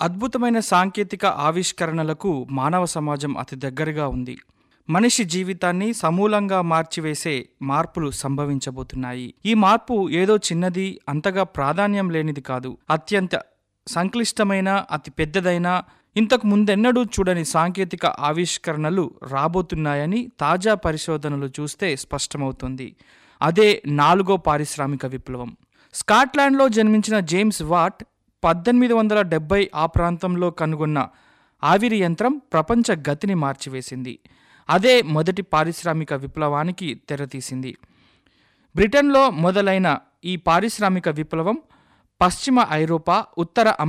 అద్భుతమైన సాంకేతిక ఆవిష్కరణలకు మానవ సమాజం అతి దగ్గరగా ఉంది మనిషి జీవితాన్ని సమూలంగా మార్చివేసే మార్పులు సంభవించబోతున్నాయి ఈ మార్పు ఏదో చిన్నది అంతగా ప్రాధాన్యం లేనిది కాదు అత్యంత సంక్లిష్టమైన అతి పెద్దదైన ఇంతకు ముందెన్నడూ చూడని సాంకేతిక ఆవిష్కరణలు రాబోతున్నాయని తాజా పరిశోధనలు చూస్తే స్పష్టమవుతుంది అదే నాలుగో పారిశ్రామిక విప్లవం స్కాట్లాండ్లో జన్మించిన జేమ్స్ వాట్ పద్దెనిమిది వందల డెబ్బై ఆ ప్రాంతంలో కనుగొన్న ఆవిరి యంత్రం ప్రపంచ గతిని మార్చివేసింది అదే మొదటి పారిశ్రామిక విప్లవానికి తెరతీసింది బ్రిటన్లో మొదలైన ఈ పారిశ్రామిక విప్లవం పశ్చిమ ఐరోపా ఉత్తర